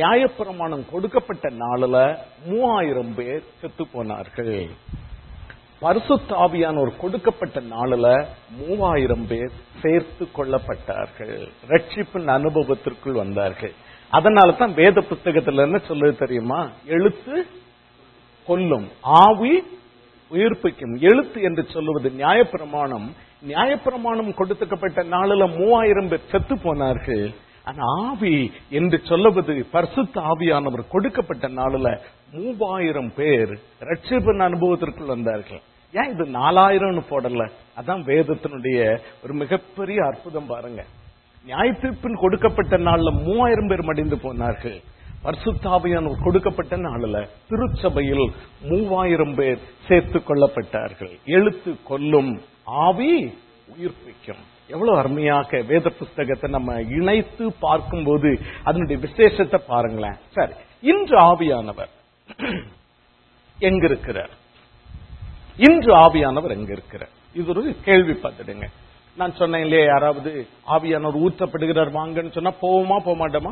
நியாயப்பிரமாணம் கொடுக்கப்பட்ட நாளில் மூவாயிரம் பேர் செத்து போனார்கள் பரிசுத்த ஆவியானோர் கொடுக்கப்பட்ட நாளுல மூவாயிரம் பேர் சேர்த்து கொள்ளப்பட்டார்கள் ரட்சிப்பின் அனுபவத்திற்குள் வந்தார்கள் அதனால தான் வேத புத்தகத்துல என்ன சொல்லுது தெரியுமா எழுத்து கொல்லும் ஆவி உயிர்ப்பிக்கும் எழுத்து என்று சொல்லுவது நியாயப்பிரமாணம் நியாயப்பிரமாணம் கொடுத்துக்கப்பட்ட நாளில் மூவாயிரம் பேர் செத்து போனார்கள் ஆனா ஆவி என்று சொல்லுவது பரிசுத்த ஆவியானவர் கொடுக்கப்பட்ட நாளில் மூவாயிரம் பேர் ரட்சிப்பின் அனுபவத்திற்குள் வந்தார்கள் ஏன் இது நாலாயிரம்னு போடல அதான் வேதத்தினுடைய ஒரு மிகப்பெரிய அற்புதம் பாருங்க நியாயத்தீர்ப்பின் கொடுக்கப்பட்ட நாள்ல மூவாயிரம் பேர் மடிந்து போனார்கள் பரிசுத்தாவியானவர் கொடுக்கப்பட்ட நாளில் திருச்சபையில் மூவாயிரம் பேர் சேர்த்து கொள்ளப்பட்டார்கள் எழுத்து கொல்லும் ஆவி உயிர்ப்பிக்கும் எவ்வளவு அருமையாக வேத புஸ்தகத்தை நம்ம இணைத்து பார்க்கும்போது அதனுடைய விசேஷத்தை பாருங்களேன் சரி இன்று ஆவியானவர் எங்க இருக்கிறார் இன்று ஆவியானவர் எங்க இருக்கிறார் இது ஒரு கேள்வி பார்த்துடுங்க நான் சொன்னேன் இல்லையா யாராவது ஆவியானவர் ஊற்றப்படுகிறார் வாங்கன்னு சொன்னா போவோமா போக மாட்டோமா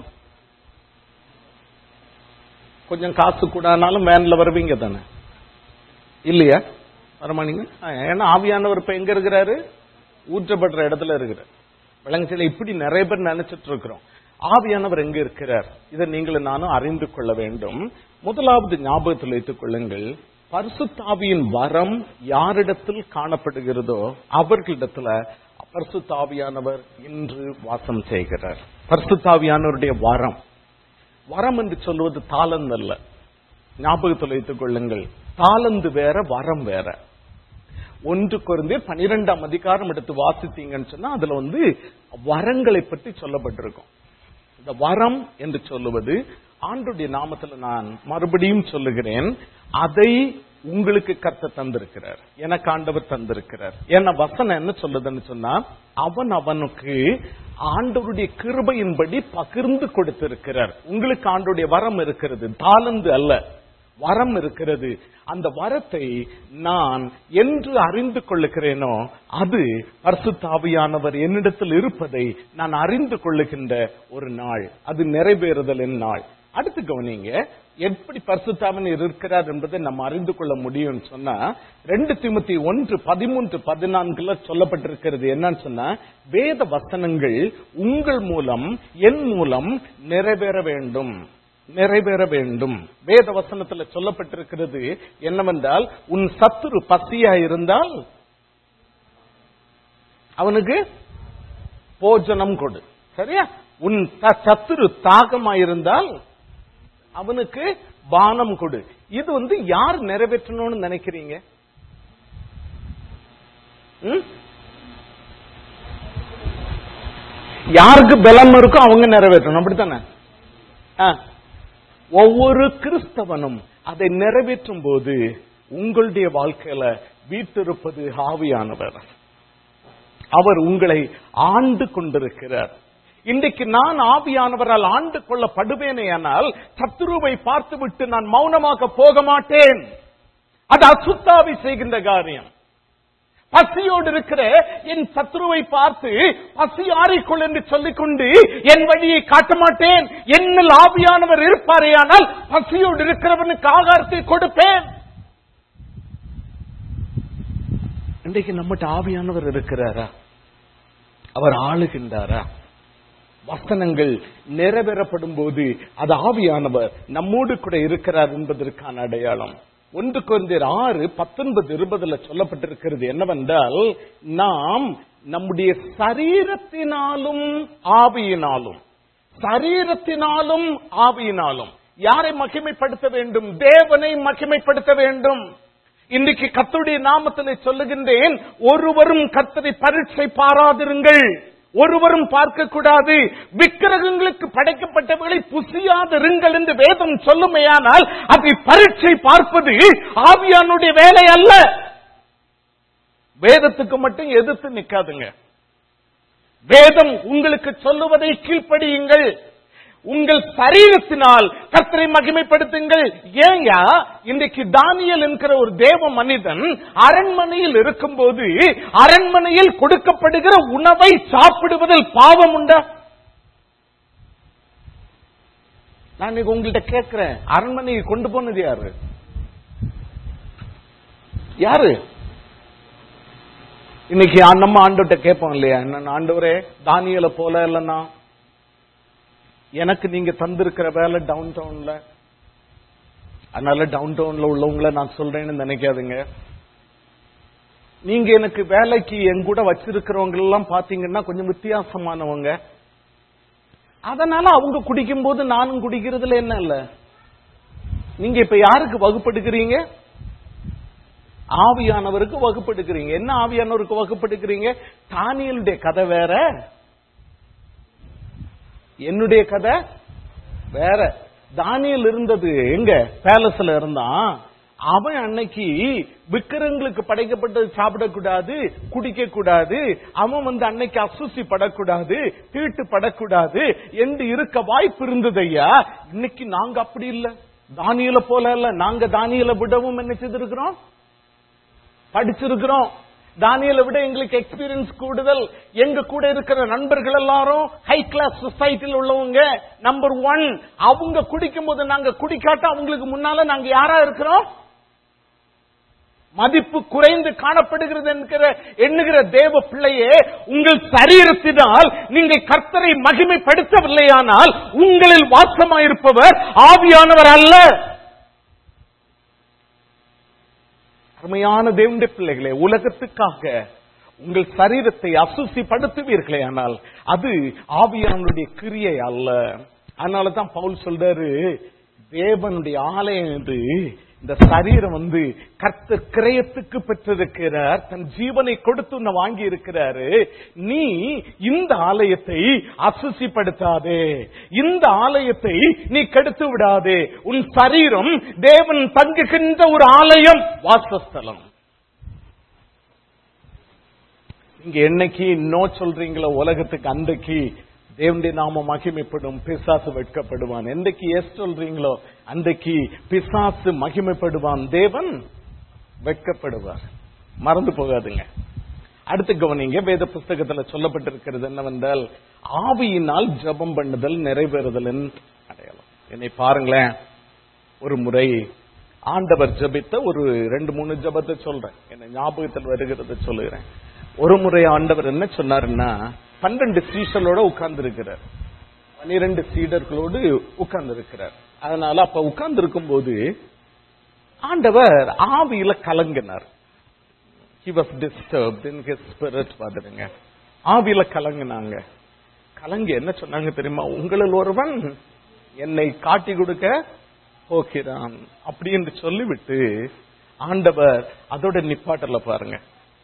கொஞ்சம் காசு கூடானாலும் வேன்ல வருவீங்க தானே இல்லையா வரமானீங்க ஆ, ஏன்னா ஆவியானவர் இப்ப எங்க இருக்கிறாரு ஊற்றப்படுற இடத்துல இருக்கிறார் விளங்குச்சில இப்படி நிறைய பேர் நினைச்சிட்டு இருக்கிறோம் ஆவியானவர் எங்க இருக்கிறார் இதை நீங்களும் நானும் அறிந்து கொள்ள வேண்டும் முதலாவது ஞாபகத்தில் வைத்துக் கொள்ளுங்கள் பரிசுத்தாவியின் வரம் யாரிடத்தில் காணப்படுகிறதோ அவர்களிடத்துல பரிசுத்தாவியானவர் இன்று வாசம் செய்கிறார் பரிசுத்தாவியானவருடைய வரம் வரம் என்று சொல்வது தாளந்து அல்ல ஞாபகத்தில் வைத்துக் கொள்ளுங்கள் தாளந்து வேற வரம் வேற ஒன்று குறைந்தே பனிரெண்டாம் அதிகாரம் எடுத்து வாசித்தீங்கன்னு சொன்னா அதுல வந்து வரங்களை பற்றி சொல்லப்பட்டிருக்கும் இந்த வரம் என்று சொல்லுவது ஆண்டுடைய நாமத்துல நான் மறுபடியும் சொல்லுகிறேன் அதை உங்களுக்கு கர்த்த தந்திருக்கிறார் எனக்கு ஆண்டவர் தந்திருக்கிறார் ஏன்னா வசனம் என்ன சொல்லுதுன்னு சொன்னா அவன் அவனுக்கு ஆண்டவருடைய கிருபையின்படி பகிர்ந்து கொடுத்திருக்கிறார் உங்களுக்கு ஆண்டுடைய வரம் இருக்கிறது தாளந்து அல்ல வரம் இருக்கிறது அந்த வரத்தை நான் என்று அறிந்து கொள்ளுகிறேனோ அது பரிசுத்தாவியானவர் என்னிடத்தில் இருப்பதை நான் அறிந்து கொள்ளுகின்ற ஒரு நாள் அது நிறைவேறுதலின் நாள் அடுத்து கவனிங்க எப்படி பரிசுத்தாமன் இருக்கிறார் என்பதை நம்ம அறிந்து கொள்ள முடியும்னு சொன்னா ரெண்டு திமுத்தி ஒன்று பதிமூன்று பதினான்குல சொல்லப்பட்டிருக்கிறது என்னன்னு சொன்னா வேத வசனங்கள் உங்கள் மூலம் என் மூலம் நிறைவேற வேண்டும் நிறைவேற வேண்டும் வேத வசனத்துல சொல்லப்பட்டிருக்கிறது என்னவென்றால் உன் சத்துரு பசியா இருந்தால் அவனுக்கு போஜனம் கொடு சரியா உன் த- சத்துரு தாகமா இருந்தால் அவனுக்கு பானம் கொடு இது வந்து யார் நிறைவேற்றணும்னு நினைக்கிறீங்க ம்? யாருக்கு பலம் இருக்கோ அவங்க நிறைவேற்றணும் அப்படித்தானே ஆ. ஒவ்வொரு கிறிஸ்தவனும் அதை நிறைவேற்றும் போது உங்களுடைய வாழ்க்கையில வீட்டிருப்பது ஆவியானவர் அவர் உங்களை ஆண்டு கொண்டிருக்கிறார் இன்றைக்கு நான் ஆவியானவரால் ஆண்டு கொள்ளப்படுவேனேயானால் சத்துருவை பார்த்துவிட்டு நான் மௌனமாக போக மாட்டேன் அது அசுத்தாவி செய்கின்ற காரியம் பசியோடு இருக்கிற என் சத்ருவை பார்த்து பசி ஆறிக்கொள் என்று சொல்லிக்கொண்டு என் வழியை காட்ட மாட்டேன் என்னில் ஆவியானவர் இருப்பாரேயானால் பசியோடு இருக்கிறவனுக்கு ஆகாரத்தை கொடுப்பேன் இன்றைக்கு நம்மகிட்ட ஆவியானவர் இருக்கிறாரா அவர் ஆளுகின்றாரா வசனங்கள் நிறைவேறப்படும் போது அது ஆவியானவர் நம்மோடு கூட இருக்கிறார் என்பதற்கான அடையாளம் ஒன்று குழந்தையர் ஆறு பத்தொன்பது இருபதுல சொல்லப்பட்டிருக்கிறது என்னவென்றால் நாம் நம்முடைய சரீரத்தினாலும் ஆவியினாலும் சரீரத்தினாலும் ஆவியினாலும் யாரை மகிமைப்படுத்த வேண்டும் தேவனை மகிமைப்படுத்த வேண்டும் இன்றைக்கு கர்த்தருடைய நாமத்தில் சொல்லுகின்றேன் ஒருவரும் கர்த்தரை பரீட்சை பாராதிருங்கள் ஒருவரும் பார்க்க கூடாது விக்கிரகங்களுக்கு படைக்கப்பட்டவர்களை புசியாதிருங்கள் என்று வேதம் சொல்லுமையானால் அதை பரீட்சை பார்ப்பது ஆவியானுடைய வேலை அல்ல வேதத்துக்கு மட்டும் எதிர்த்து நிக்காதுங்க வேதம் உங்களுக்கு சொல்லுவதை கீழ்ப்படியுங்கள் உங்கள் சரீரத்தினால் கர்த்தரை மகிமைப்படுத்துங்கள் ஏயா இன்றைக்கு தானியல் என்கிற ஒரு தேவ மனிதன் அரண்மனையில் இருக்கும்போது அரண்மனையில் கொடுக்கப்படுகிற உணவை சாப்பிடுவதில் பாவம் உண்டா நான் இன்னைக்கு உங்கள்கிட்ட கேட்கிறேன் அரண்மனையை கொண்டு போனது யாரு யாரு இன்னைக்கு ஆ- நம்ம ஆண்டவர்கிட்ட கேட்போம் இல்லையா என்ன ஆண்டவரே தானியல போல இல்லைன்னா எனக்கு நீங்க தந்திருக்கிற வேலை டவுன் டவுன்ல அதனால டவுன் டவுன்ல உள்ளவங்கள நான் சொல்றேன்னு நினைக்காதுங்க நீங்க எனக்கு வேலைக்கு என் கூட வச்சிருக்கிறவங்க எல்லாம் பாத்தீங்கன்னா கொஞ்சம் வித்தியாசமானவங்க அதனால அவங்க குடிக்கும் போது நானும் குடிக்கிறதுல என்ன இல்ல நீங்க இப்ப யாருக்கு வகுப்படுக்கிறீங்க ஆவியானவருக்கு வகுப்படுக்கிறீங்க என்ன ஆவியானவருக்கு வகுப்படுக்கிறீங்க தானியலுடைய கதை வேற என்னுடைய கதை வேற தானியல் இருந்தது எங்க பேலஸ்ல இருந்தான் அவன் அன்னைக்கு விக்கிரங்களுக்கு படைக்கப்பட்டது சாப்பிடக்கூடாது குடிக்க கூடாது அவன் வந்து அன்னைக்கு அசுசி படக்கூடாது தீட்டு படக்கூடாது என்று இருக்க வாய்ப்பு இருந்தது ஐயா இன்னைக்கு நாங்க அப்படி இல்ல தானியல போல இல்ல நாங்க தானியல விடவும் என்ன செய்திருக்கிறோம் படிச்சிருக்கிறோம் தானியலை விட எங்களுக்கு எக்ஸ்பீரியன்ஸ் கூடுதல் எங்க கூட இருக்கிற நண்பர்கள் எல்லாரும் ஹை கிளாஸ் சொசைட்டில உள்ளவங்க நம்பர் ஒன் அவங்க குடிக்கும் போது நாங்க குடிக்காட்ட அவங்களுக்கு முன்னால நாங்க யாரா இருக்கிறோம் மதிப்பு குறைந்து காணப்படுகிறது என்கிற எண்ணுகிற தேவ பிள்ளையே உங்கள் சரீரத்தினால் நீங்கள் கர்த்தரை மகிமைப்படுத்தவில்லையானால் உங்களில் வாசமாயிருப்பவர் ஆவியானவர் அல்ல அருமையான தேவனுடைய பிள்ளைகளே உலகத்துக்காக உங்கள் சரீரத்தை அசுசிப்படுத்துவீர்களே ஆனால் அது ஆவியானுடைய கிரியை அல்ல அதனால தான் பவுல் சொல்றாரு தேவனுடைய ஆலயம் என்று இந்த சரீரம் வந்து கர்த்தர் கிரயத்துக்கு பெற்றிருக்கிறார் தன் ஜீவனை கொடுத்து உன்னை வாங்கி இருக்கிறாரு நீ இந்த ஆலயத்தை அசுசிப்படுத்தாதே இந்த ஆலயத்தை நீ கெடுத்து விடாதே உன் சரீரம் தேவன் தங்குகின்ற ஒரு ஆலயம் வாசஸ்தலம் நீங்க என்னைக்கு நோ சொல்றீங்களோ உலகத்துக்கு அன்றைக்கு தேவனுடைய நாம மகிமைப்படும் பிசாசு வெட்கப்படுவான் என்றைக்கு எஸ் சொல்றீங்களோ அன்றைக்கு பிசாசு மகிமைப்படுவான் தேவன் வெட்கப்படுவார் மறந்து போகாதுங்க அடுத்து கவனிங்க வேத புஸ்தகத்துல சொல்லப்பட்டிருக்கிறது என்னவென்றால் ஆவியினால் ஜெபம் பண்ணுதல் நிறைவேறுதல் அடையாளம் என்னை பாருங்களேன் ஒரு முறை ஆண்டவர் ஜெபித்த ஒரு ரெண்டு மூணு ஜெபத்தை சொல்றேன் என்ன ஞாபகத்தில் வருகிறத சொல்லுகிறேன் ஒரு முறை ஆண்டவர் என்ன சொன்னாருன்னா பன்னெண்டு சீசலோட உட்கார்ந்து இருக்கிறார் பன்னிரண்டு சீடர்களோடு உட்கார்ந்து இருக்கிறார் அதனால அப்ப உட்கார்ந்து இருக்கும் போது ஆண்டவர் ஆவியில கலங்கினார் he was disturbed in his spirit பாத்துருங்க ஆவியில கலங்கினாங்க கலங்கி என்ன சொன்னாங்க தெரியுமா உங்களில் ஒருவன் என்னை காட்டி கொடுக்க போகிறான் அப்படி என்று சொல்லிவிட்டு ஆண்டவர் அதோட நிப்பாட்டல பாருங்க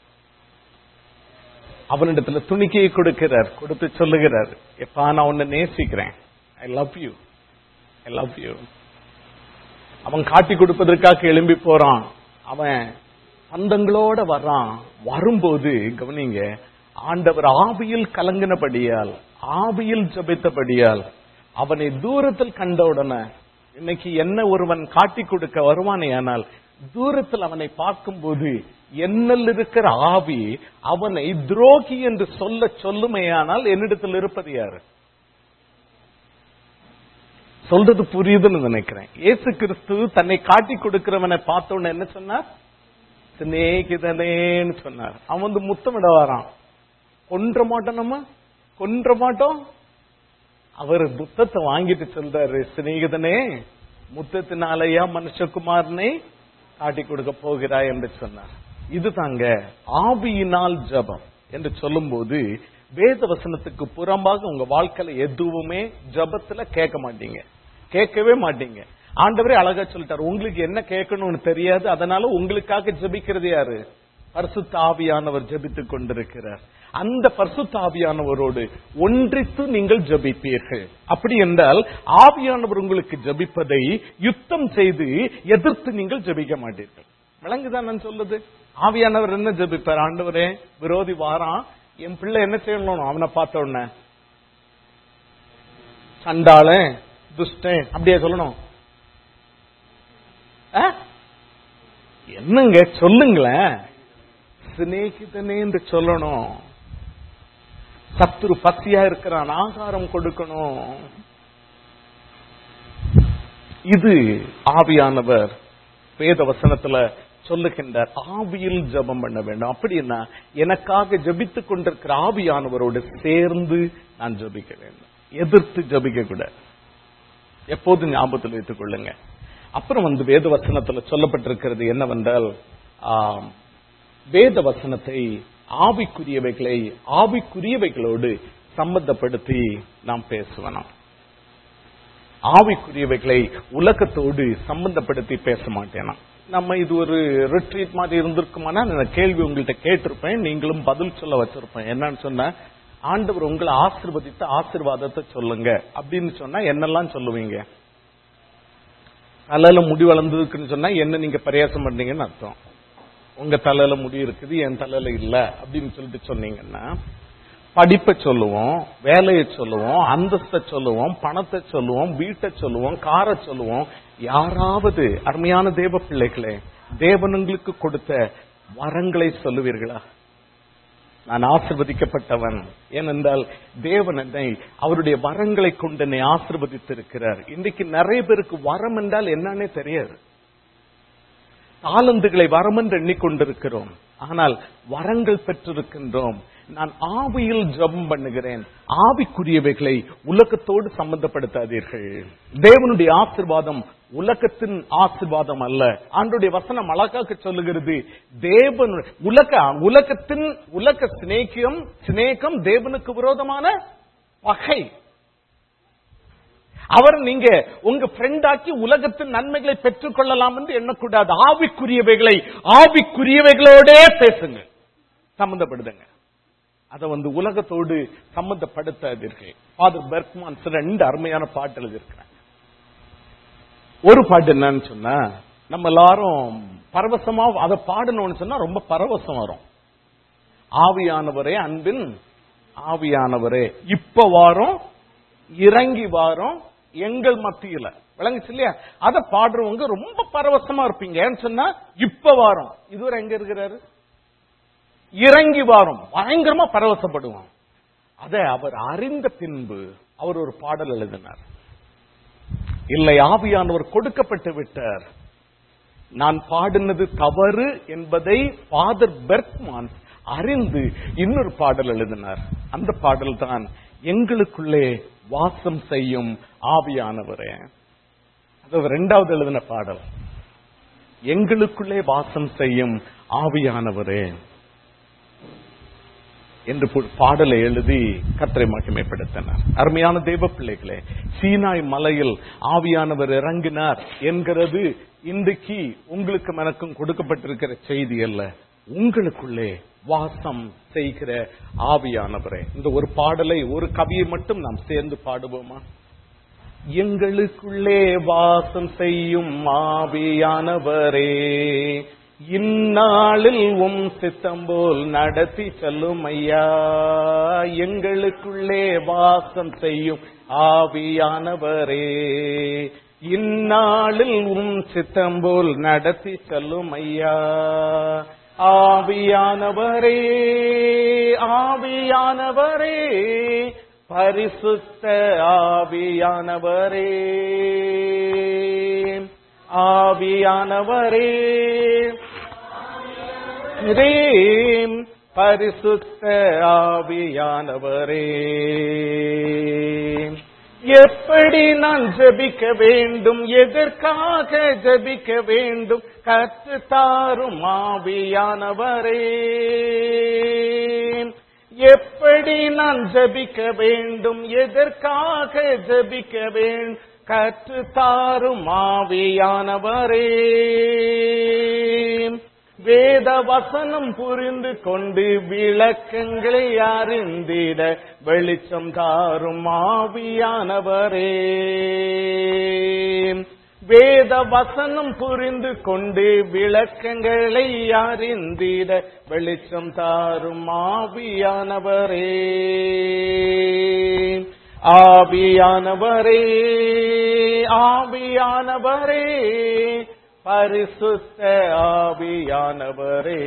அவனிடத்துல துணிக்கையை கொடுக்கிறார் கொடுத்து சொல்லுகிறார் எப்பா நான் உன்னை நேசிக்கிறேன் I love you I love you அவன் காட்டி கொடுப்பதற்காக எழும்பி போறான் அவன் பந்தங்களோட வர்றான் வரும்போது கவனிங்க ஆண்டவர் ஆவியில் கலங்கினபடியால் ஆவியில் ஜபித்தபடியால் அவனை தூரத்தில் கண்ட உடனே இன்னைக்கு என்ன ஒருவன் காட்டி கொடுக்க வருவானே ஆனால் தூரத்தில் அவனை பார்க்கும்போது என்னில் இருக்கிற ஆவி அவனை துரோகி என்று சொல்ல சொல்லுமையானால் என்னிடத்தில் இருப்பது யாரு சொல்றது புரியுதுன்னு நினைக்கிறேன் இயேசு கிறிஸ்து தன்னை காட்டி கொடுக்கிறவனை பார்த்த உடனே என்ன சொன்னார் சிநேகிதனேன்னு சொன்னார் அவன் வந்து முத்தமிட வரான் கொன்ற மாட்டோம் நம்ம கொன்ற மாட்டோம் அவர் புத்தத்தை வாங்கிட்டு சொல்றாரு சிநேகிதனே முத்தத்தினாலயா மனுஷகுமாரனை காட்டி கொடுக்க போகிறாய் என்று சொன்னார் இதுதாங்க ஆவியினால் ஜபம் என்று சொல்லும்போது வேத வசனத்துக்கு புறம்பாக உங்க வாழ்க்கையில எதுவுமே ஜபத்துல கேட்க மாட்டீங்க கேட்கவே மாட்டீங்க ஆண்டவரே அழகா சொல்லிட்டார் உங்களுக்கு என்ன கேட்கணும்னு தெரியாது அதனால உங்களுக்காக ஜெபிக்கிறது யாரு பரிசுத்த ஆவியானவர் ஜெபித்துக் கொண்டிருக்கிறார் அந்த பரிசுத்த ஆவியானவரோடு ஒன்றித்து நீங்கள் ஜெபிப்பீர்கள் அப்படி என்றால் ஆவியானவர் உங்களுக்கு ஜெபிப்பதை யுத்தம் செய்து எதிர்த்து நீங்கள் ஜெபிக்க மாட்டீர்கள் விளங்குதான் நான் சொல்லுது ஆவியானவர் என்ன ஜெபிப்பார் ஆண்டவரே விரோதி வாரான் என் பிள்ளை என்ன செய்யணும் அவனை பார்த்த உடனே சண்டாளன் துஷ்டன் அப்படியே சொல்லணும் ஆ? என்னங்க சொல்லுங்களேன் சிநேகிதனே என்று சொல்லணும் சத்துரு பசியா இருக்கிறான் ஆகாரம் கொடுக்கணும் இது ஆவியானவர் வேத வசனத்துல சொல்லுகின்றார் ஆவியில் ஜெபம் பண்ண வேண்டும் அப்படின்னா எனக்காக ஜெபித்துக் கொண்டிருக்கிற ஆவியானவரோடு சேர்ந்து நான் ஜெபிக்க வேண்டும் எதிர்த்து ஜெபிக்க கூடாது எப்போதும் ஞாபகத்தில் வைத்துக் கொள்ளுங்க அப்புறம் வந்து வேத வசனத்துல சொல்லப்பட்டிருக்கிறது என்னவென்றால் ஆம், வேத வசனத்தை ஆவிக்குரியவைகளை ஆவிக்குரியவைகளோடு சம்பந்தப்படுத்தி நாம் பேசுவனம் ஆவிக்குரியவைகளை உலகத்தோடு சம்பந்தப்படுத்தி பேச மாட்டேனா நம்ம இது ஒரு ரிட்ரீட் மாதிரி இருந்திருக்குமானா நான் கேள்வி உங்கள்கிட்ட கேட்டிருப்பேன் நீங்களும் பதில் சொல்ல வச்சிருப்பேன் என்னன்னு சொன்னா ஆண்டவர் உங்களை ஆசிர்வதித்த ஆசிர்வாதத்தை சொல்லுங்க அப்படின்னு சொன்னா என்னெல்லாம் சொல்லுவீங்க தலையில முடி வளர்ந்ததுக்குன்னு சொன்னா என்ன நீங்க பரியாசம் பண்றீங்கன்னு அர்த்தம் உங்க தலையில முடி இருக்குது என் தலையில இல்ல அப்படின்னு சொல்லிட்டு சொன்னீங்கன்னா படிப்பை சொல்லுவோம் வேலையை சொல்லுவோம் அந்தஸ்தை சொல்லுவோம் பணத்தை சொல்லுவோம் வீட்டை சொல்லுவோம் காரை சொல்லுவோம் யாராவது அருமையான தேவ பிள்ளைகளே தேவன் உங்களுக்கு கொடுத்த வரங்களை சொல்லுவீர்களா நான் ஆசிர்வதிக்கப்பட்டவன் ஏனென்றால் தேவன் என்னை அவருடைய வரங்களை கொண்டு என்னை ஆசிர்வதித்திருக்கிறார் இன்றைக்கு நிறைய பேருக்கு வரம் என்றால் என்னன்னே தெரியாது தாளந்துகளை வரம் என்று எண்ணிக்கொண்டிருக்கிறோம் ஆனால் வரங்கள் பெற்றிருக்கின்றோம் நான் ஆவியில் ஜெபம் பண்ணுகிறேன் ஆவிக்குரியவைகளை உலகத்தோடு சம்பந்தப்படுத்தாதீர்கள் தேவனுடைய ஆசிர்வாதம் உலகத்தின் ஆசிர்வாதம் அல்ல ஆண்டுடைய வசனம் அழகாக சொல்லுகிறது தேவன் உலக உலகத்தின் உலக சிநேகம் சிநேகம் தேவனுக்கு விரோதமான பகை அவர் நீங்க உங்க ஃப்ரெண்ட் ஆக்கி உலகத்தின் நன்மைகளை பெற்றுக் கொள்ளலாம் என்று எண்ணக்கூடாது ஆவிக்குரியவைகளை ஆவிக்குரியவைகளோடே பேசுங்க சம்பந்தப்படுதுங்க அதை வந்து உலகத்தோடு சம்பந்தப்படுத்தாதீர்கள் ஃபாதர் பெர்க்மான்ஸ் ரெண்டு அருமையான பாட்டு எழுதியிருக்கிறாங்க ஒரு பாட்டு என்னன்னு சொன்னா நம்ம எல்லாரும் பரவசமா அதை பாடணும்னு சொன்னா ரொம்ப பரவசம் வரும் ஆவியானவரே அன்பின் ஆவியானவரே இப்ப வாரம் இறங்கி வாரம் எங்கள் மத்தியில விளங்குச்சு இல்லையா அதை பாடுறவங்க ரொம்ப பரவசமா இருப்பீங்க ஏன்னு சொன்னா இப்ப வாரம் இதுவரை எங்க இருக்கிறாரு இறங்கி வாரம் பயங்கரமா பரவசப்படுவோம் அதை அவர் அறிந்த பின்பு அவர் ஒரு பாடல் எழுதினார் இல்லை ஆவியானவர் கொடுக்கப்பட்டு விட்டார் நான் பாடினது தவறு என்பதை ஃபாதர் பெர்க்மான் அறிந்து இன்னொரு பாடல் எழுதினார் அந்த பாடல் தான் எங்களுக்குள்ளே வாசம் செய்யும் ஆவியானவரே அது அவர் இரண்டாவது எழுதின பாடல் எங்களுக்குள்ளே வாசம் செய்யும் ஆவியானவரே என்று பு- பாடலை எழுதி கத்தரை மகிமைப்படுத்தினார் அருமையான தெய்வ பிள்ளைகளே சீனாய் மலையில் ஆவியானவர் இறங்கினார் என்கிறது இன்றைக்கு உங்களுக்கு எனக்கும் கொடுக்கப்பட்டிருக்கிற செய்தி அல்ல உங்களுக்குள்ளே வாசம் செய்கிற ஆவியானவரே இந்த ஒரு பாடலை ஒரு கவியை மட்டும் நாம் சேர்ந்து பாடுவோமா எங்களுக்குள்ளே வாசம் செய்யும் ஆவியானவரே இந்நாளில் உம் சித்தம் போல் நடத்தி செல்லும் ஐயா எங்களுக்குள்ளே வாசம் செய்யும் ஆவியானவரே இந்நாளில் உம் சித்தம் போல் நடத்தி செல்லும் ஐயா ஆவியானவரே ஆவியானவரே பரிசுத்த ஆவியானவரே ஆவியானவரே ரேம் பரிசுத்த ஆவியானவரே எப்படி நான் ஜெபிக்க வேண்டும் எதற்காக ஜெபிக்க வேண்டும் கற்று தாரும் ஆவியானவரே எப்படி நான் ஜெபிக்க வேண்டும் எதற்காக ஜெபிக்க வேண்டும் கற்று தாரும் ஆவியானவரே வேத வசனம் புரிந்து கொண்டு விளக்கங்களை அறிந்திட வெளிச்சம் தாரும் ஆவியானவரே வேத வசனம் புரிந்து கொண்டு விளக்கங்களை அறிந்திட வெளிச்சம் தாரும் ஆவியானவரே ஆவியானவரே ஆவியானவரே பரிசுத்த ஆவியானவரே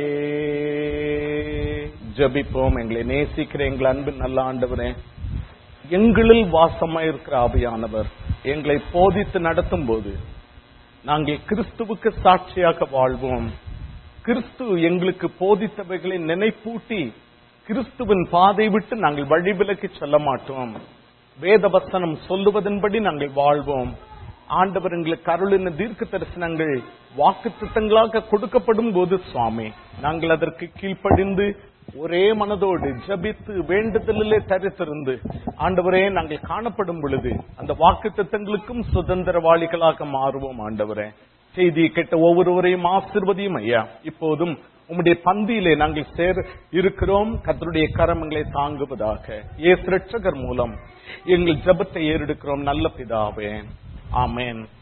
ஜபிப்போம் எங்களை நேசிக்கிற எங்கள் அன்பு நல்ல ஆண்டவரே எங்களில் வாசமாயிருக்கிற ஆவியானவர் எங்களை போதித்து நடத்தும் போது நாங்கள் கிறிஸ்துவுக்கு சாட்சியாக வாழ்வோம் கிறிஸ்து எங்களுக்கு போதித்தவைகளை நினைப்பூட்டி கிறிஸ்துவின் பாதை விட்டு நாங்கள் வழிவிலக்கி செல்ல மாட்டோம் வேத வசனம் சொல்லுவதன்படி நாங்கள் வாழ்வோம் ஆண்டவர் எங்களுக்கு அருளின தீர்க்க தரிசனங்கள் வாக்கு திட்டங்களாக கொடுக்கப்படும் போது சுவாமி நாங்கள் அதற்கு கீழ்ப்படிந்து ஒரே மனதோடு ஜபித்து வேண்டுதலிலே தரித்திருந்து ஆண்டவரே நாங்கள் காணப்படும் பொழுது அந்த வாக்கு திட்டங்களுக்கும் சுதந்திரவாளிகளாக மாறுவோம் ஆண்டவரே செய்தியை கேட்ட ஒவ்வொருவரையும் ஆசிர்வதியும் ஐயா இப்போதும் உம்முடைய பந்தியிலே நாங்கள் சேர் இருக்கிறோம் கத்தருடைய கரமங்களை தாங்குவதாக ஏசு ரட்சகர் மூலம் எங்கள் ஜபத்தை ஏறெடுக்கிறோம் நல்ல பிதாவே ஆமென்